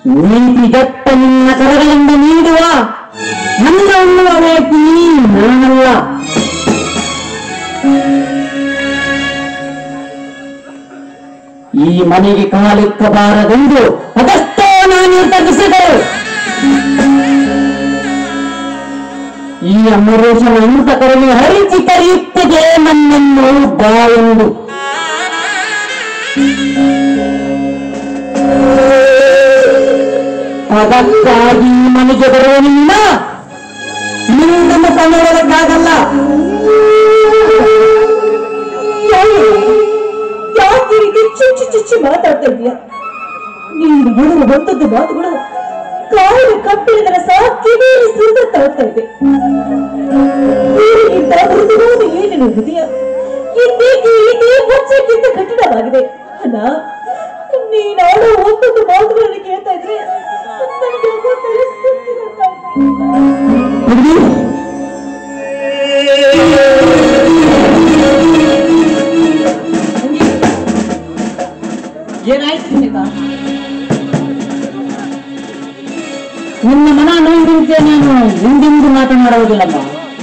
ನೀತಿಗೆಟ್ಟ ನಿನ್ನ ಕರಗಳಿಂದ ನೀಡುವ ನನ್ನ ಅನ್ನುವ ವ್ಯಕ್ತಿ ನಾನಲ್ಲ ಈ ಮನೆಗೆ ಕಾಲಿಕ್ಕಬಾರದೆಂದು ಅದಷ್ಟೋ ನಾನು ನಿರ್ಧರಿಸಿದೆ ಈ ಅಮರೇಶನ ಅಂತಕರಲ್ಲಿ ಹರಿಸಿ ಕರೆಯುತ್ತದೆ ನನ್ನನ್ನು ಬಾಯೆಂದು ಅದಕ್ಕಾಗಿ ಈ ಮನೆಗೆ ಬರುವ ನಿನ್ನ ನಿನ್ನನ್ನು ಕೊಂಡೊಯ್ಯೋದಕ್ಕಾಗಲ್ಲ ಯಾಕೆ ಈ ರೀತಿ ಚುಚ್ಚಿ ಚುಚ್ಚಿ ಮಾತಾಡ್ತಾ ಇದೀಯ ನೀನು ಹೇಳುವ ಒಂದೊಂದು ಮಾತುಗಳು ಕಾಲು ಕಬ್ಬಿಣದ ಸಹ ಕಿವಿಯಲ್ಲಿ ಸುರಿದ ತಾಗ್ತಾ ಇದೆ ನೀರಿಗಿಂತ ಮೃದುವಾದ ಏನಿನ ಹೃದಯ ಇಂದೇಕೆ ಹೀಗೆ ಮುಚ್ಚಕ್ಕಿಂತ ಕಠಿಣವಾಗಿದೆ ಅಣ್ಣ ನೀನಾಡೋ ಒಂದೊಂದು ಮಾತುಗಳನ್ನು ಕೇಳ್ತಾ ಇದ್ರೆ ನನಗೆ ಯಾಕೋ ತಲೆ ಸುತ್ತಿದಂತಾಗ್ತಾ ಇದೆ. ಹುಡುಗಿ ಏನಾಯ್ತು ಸುನೀತಾ ನಿನ್ನ ಮನ ನೋಡಿದಂತೆ ನಾನು ಎಂದೆಂದು ಮಾತನಾಡುವುದಿಲ್ಲಮ್ಮ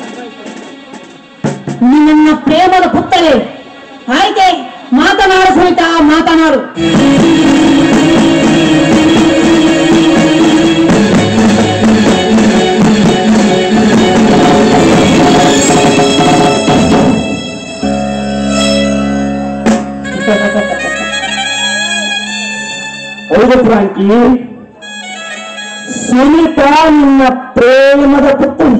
ನೀ ನನ್ನ ಪ್ರೇಮದ ಪುತ್ತಳೆ ಆಯ್ಕೆ ಮಾತನಾಡು ಸಹಿತ ಮಾತನಾಡು ಹೌದು ಫ್ರಾಂಕಿ ಸುನೀತಾ ನಿನ್ನ ಪ್ರೇಮದ ಪುತ್ರಿ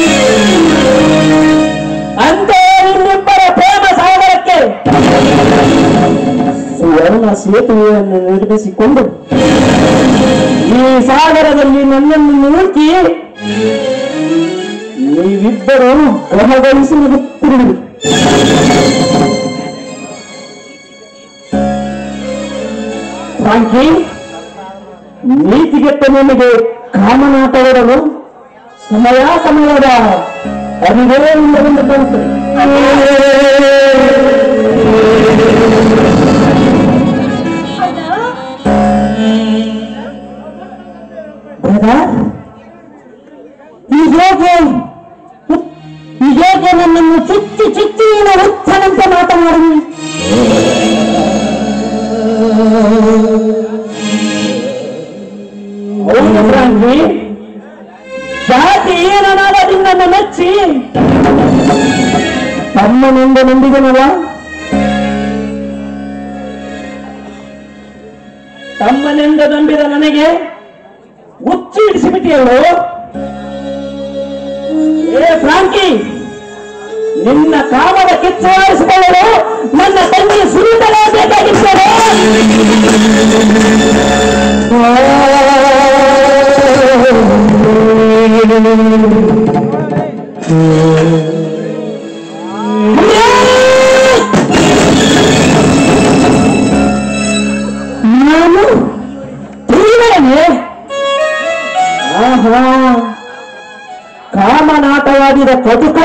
ಅಂತ ನಿಮ್ಮಿಬ್ಬರ ಪ್ರೇಮ ಸಾಗರಕ್ಕೆ ಸುವರ್ಣ ಸೇತುವೆಯನ್ನು ನಿರ್ಮಿಸಿಕೊಂಡು ಈ ಸಾಗರದಲ್ಲಿ ನನ್ನನ್ನು ನೂಕಿ ನೀವಿಬ್ಬರು ಗಮಗಳಿಸಿ ನಗುತ್ತಿರುವಿರಿ ಫ್ರಾಂಕಿ ನೀತಿಗೆಟ್ಟ ನಿಮಗೆ ಕಾಮನಾಟವಾಡಲು ಸಮಯ ಸಮಯದ ಅರಿವೇ ಇಲ್ಲವೆಂದು ಕಾಣುತ್ತದೆ ಬ್ರದರ್ ಹೀಗೇಗೆ ಹೀಗೇಗೆ ನನ್ನನ್ನು ಚುಚ್ಚಿ ಚುಚ್ಚಿ ಹುಚ್ಚನಂತೆ ಮಾತನಾಡಿ ಹೌದು ಫ್ರಾಂಕಿ ಜಾತಿ ಏನನಾಗದಿಂದ ಮೆಚ್ಚಿ ತಮ್ಮನೆಂದು ನಂಬಿದನಲ್ಲ ತಮ್ಮನೆಂದ ನಂಬಿದ ನನಗೆ ಹುಚ್ಚು ಇಡಿಸಿಬಿಟ್ಟಿಯಲ್ಲೋ ಏ ಫ್ರಾಂಕಿ ನಿನ್ನ ಕಾಮದ ಕಿಚ್ಚಾರಿಸಿಕೊಳ್ಳಲು ನನ್ನ ತಂಗಿ ಸುರಿತಲೇ ಬೇಕಾಗಿದ್ದರೆ ನಾನು ತಿಳಿದನೆ ಆಹಾ ಕಾಮನಾಟವಾಡಿದ ಕಟುಕ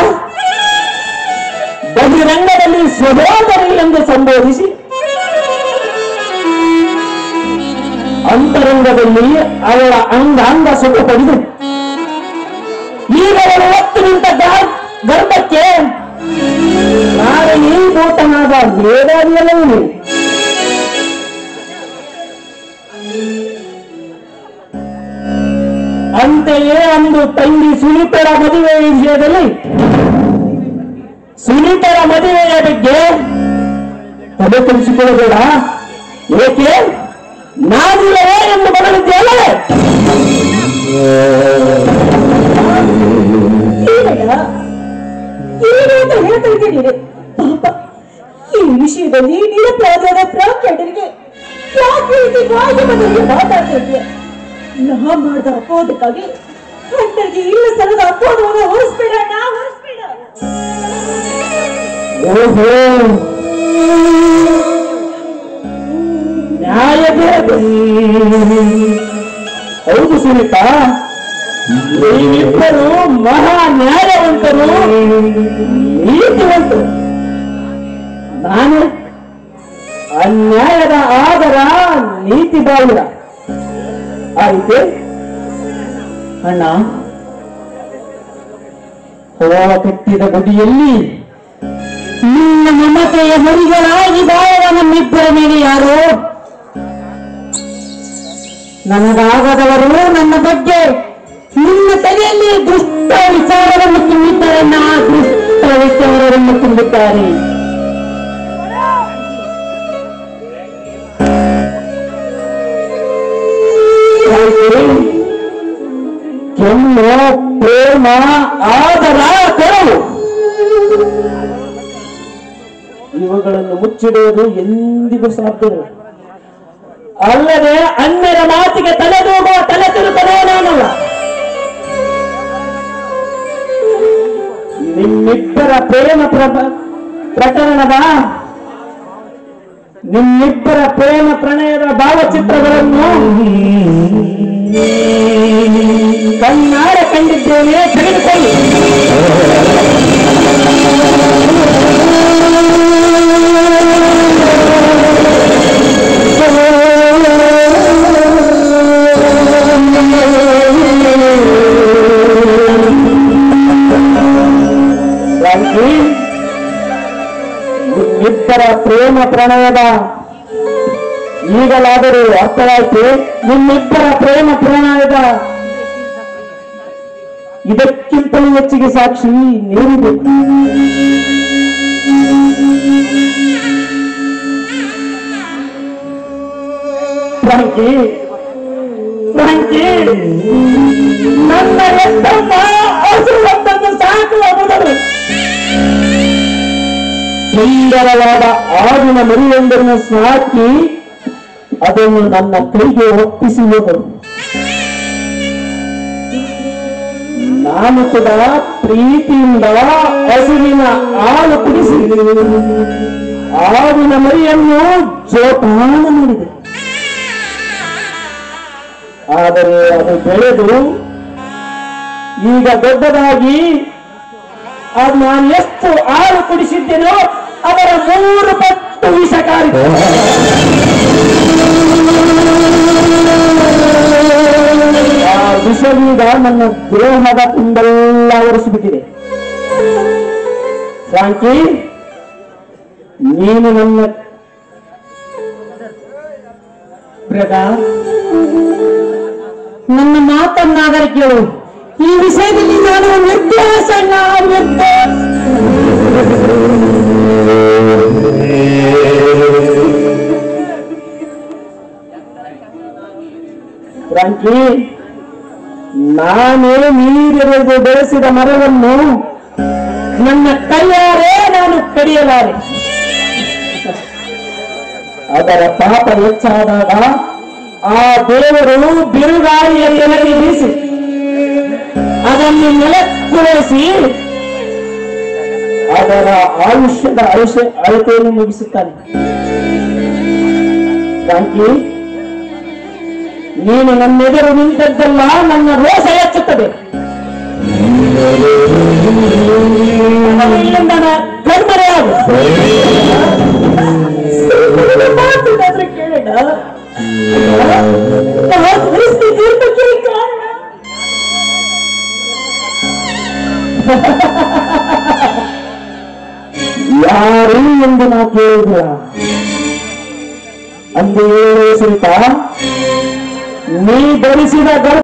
ಬಹಿರಂಗದಲ್ಲಿ ಸಹೋದರಿ ಎಂದು ಸಂಬೋಧಿಸಿ ಅಂತರಂಗದಲ್ಲಿ ಅವಳ ಅಂಗಾಂಗ ಸುಖ ಪಡೆದು ಈಗ ಅವಳು ಒತ್ತು ನಿಂತ ಗರ್- ಗರ್ಭಕ್ಕೆ ನಾಳೆ ಈ ಭೂತನಾದ ವೇದಾದಿಯಲ್ಲವೂ ಅಂತೆಯೇ ಅಂದು ತಂಗಿ ಸುನೀತರ ಮದುವೆ ವಿಷಯದಲ್ಲಿ ಸುನೀತರ ಮದುವೆಯ ಬಗ್ಗೆ ತಲೆ ತಿಳಿಸಿಕೊಳ್ಳಬೇಡ ಏಕೆ ನಾನಿಲ್ಲವೇ ಎಂದು ಬರಲಿದ್ದೆಯಲ್ಲ ಏನಯ್ಯ? ಏನು ಅಂತ ಹೇಳ್ತಾ ಇದ್ದೀನಿ ಪಾಪ ಈ ವಿಷಯದಲ್ಲಿ ನಿರಪರಾಧದ ಪ್ರಾಂತ್ಯರಿಗೆ ಯಾಕೆ ಈ ರೀತಿ ಮಾಧ್ಯಮದಲ್ಲಿ ಮಾತಾಡ್ತಾ ಇದೆಯಾ ನಾ ಮಾಡಿದ ಅಪವಾದಕ್ಕಾಗಿ ಅಣ್ಣರಿಗೆ ಇಲ್ಲ ಸಲದ ಅಪವಾದವನ್ನು ಹೊರಿಸ್ಬೇಡ ನಾ ಹೊರಿಸ್ಬೇಡ ಓಹೋ ನ್ಯಾಯ ಬೇಕು ಹೌದು ಸುನೀತಾ ನೀವಿಬ್ಬರು ಮಹಾ ನ್ಯಾಯವಂತರು ನೀತಿವಂತರು ನಾನು ಅನ್ಯಾಯದ ಆದರ ನೀತಿ ಬಾವುರ ಆಯ್ತೆ ಅಣ್ಣ ಹೂವ ಕಟ್ಟಿದ ಗುಡಿಯಲ್ಲಿ ನಿನ್ನ ಮಮತೆಯ ಮರಿಗಳಾಗಿ ಬಾಳುವ ನಮ್ಮಿಬ್ಬರ ಮೇಲೆ ಯಾರು ನನಗಾಗದವರು ನನ್ನ ಬಗ್ಗೆ ನಿನ್ನ ತಲೆಯಲ್ಲಿ ದುಷ್ಟ ವಿಚಾರವನ್ನು ತುಂಬಿದ್ದಾರೆ ನಾ ದುಷ್ಟ ವಿಚಾರವನ್ನು ತುಂಬಿದ್ದಾರೆ ಕೆಮ್ಮು ಪ್ರೇಮ ಆದರ ಕರು ಇವುಗಳನ್ನು ಮುಚ್ಚಿಡುವುದು ಎಂದಿಗೂ ಸಾಧ್ಯವಿಲ್ಲ ಅಲ್ಲದೆ ಅನ್ಯರ ಮಾತಿಗೆ ತಲೆದೂಗುವ ತಲೆ ತಿರುಕದೇ ನಾನಲ್ಲ ನಿಮ್ಮಿಬ್ಬರ ಪ್ರೇಮ ಪ್ರಭ- ಪ್ರಕರಣದ ನಿಮ್ಮಿಬ್ಬರ ಪ್ರೇಮ ಪ್ರಣಯದ ಭಾವಚಿತ್ರಗಳನ್ನು ಕಣ್ಣಾರ ಕಂಡಿದ್ದೇನೆ ತೆಗೆದುಕೊಳ್ಳಿ ರಾಜಿ, ನಿಮ್ಮಿಬ್ಬರ ಪ್ರೇಮ ಪ್ರಣಯದ ಈಗಲಾದರೂ ಅರ್ಥವಾಯ್ತು ನಿಮ್ಮಿಬ್ಬರ ಪ್ರೇಮ ಪ್ರಣಯದ ಇದಕ್ಕಿಂತಲೂ ಹೆಚ್ಚಿಗೆ ಸಾಕ್ಷಿ ನೀಡಿದೆ ಫ್ರಾಂಕಿ ಫ್ರಾಂಕಿ ನನ್ನ ಎತ್ತಮ್ಮ ಹಸುವತ್ತನ್ನು ಸಾಕುವ ಮೊದಲು ಸುಂದರವಾದ ಆಡಿನ ಮರಿಯೊಂದನ್ನು ಸಾಕಿ ಅದನ್ನು ನನ್ನ ಕೈಗೆ ಒಪ್ಪಿಸುವುದು ನಾನು ಕೂಡ ಪ್ರೀತಿಯಿಂದ ಹಸುವಿನ ಹಾಲು ಕುಡಿಸಿ ಆಡಿನ ಮರಿಯನ್ನು ಜೋಪಾನ ಮಾಡಿದೆ ಆದರೆ ಅದು ಬೆಳೆದು ಈಗ ದೊಡ್ಡದಾಗಿ ಅದು ನಾನು ಎಷ್ಟು ಹಾಲು ಕುಡಿಸಿದ್ದೇನೋ ಅದರ ಮೂರು ಪಟ್ಟು ವಿಷಕಾರಿ ಆ ವಿಷವೀಗ ನನ್ನ ದೇಹದ ತುಂಬೆಲ್ಲ ಒರೆಸಿಬಿಟ್ಟಿದೆ ಫ್ರಾಂಕಿ ನೀನು ನನ್ನ ಬ್ರದರ್ ನನ್ನ ಮಾತನ್ನಾದರೆ ಕೇಳು ಈ ವಿಷಯದಲ್ಲಿ ನಾನು ನಿರ್ದೇಶ ನಿರ್ದೇಶ ಫ್ರಾಂಕಿ ನಾನೇ ನೀರೆರೆದು ಬೆಳೆಸಿದ ಮರವನ್ನು ನನ್ನ ಕೈಯಾರೆ ನಾನು ಕಡಿಯಲಾರೆ ಅದರ ಪಾಪ ಹೆಚ್ಚಾದಾಗ ಆ ದೇವರು ಬಿರುಗಾಳಿಯ ಕೆಳಗೆ ಬೀಸಿ ಅದನ್ನು ನೆಲಕ್ಕುಳಿಸಿ ಅದರ ಆಯುಷ್ಯದ ಆಯುಷ್ಯ ಅಳತೆಯನ್ನು ಮುಗಿಸುತ್ತಾನೆ ಫ್ರಾಂಕಿ ನೀನು ನನ್ನೆದುರು ನಿಂತದ್ದೆಲ್ಲ ನನ್ನ ರೋಷ ಹೆಚ್ಚುತ್ತದೆ ಇಲ್ಲಿಂದ ಕಣ್ಮರೆಯಾಗು ಮಾತನಾದ್ರೆ ಕೇಳೋಣ ಆ ಪರಿಸ್ಥಿತಿ ಇರ್ಲಿಕ್ಕೆ ಕಾರಣ ಯಾರು ಎಂದು ನಾ ಕೇಳಿದ ಅಂದು ಹೇಳು ಸುಲ್ತ ನೀ ಧರಿಸಿದ ಗರ್ಭ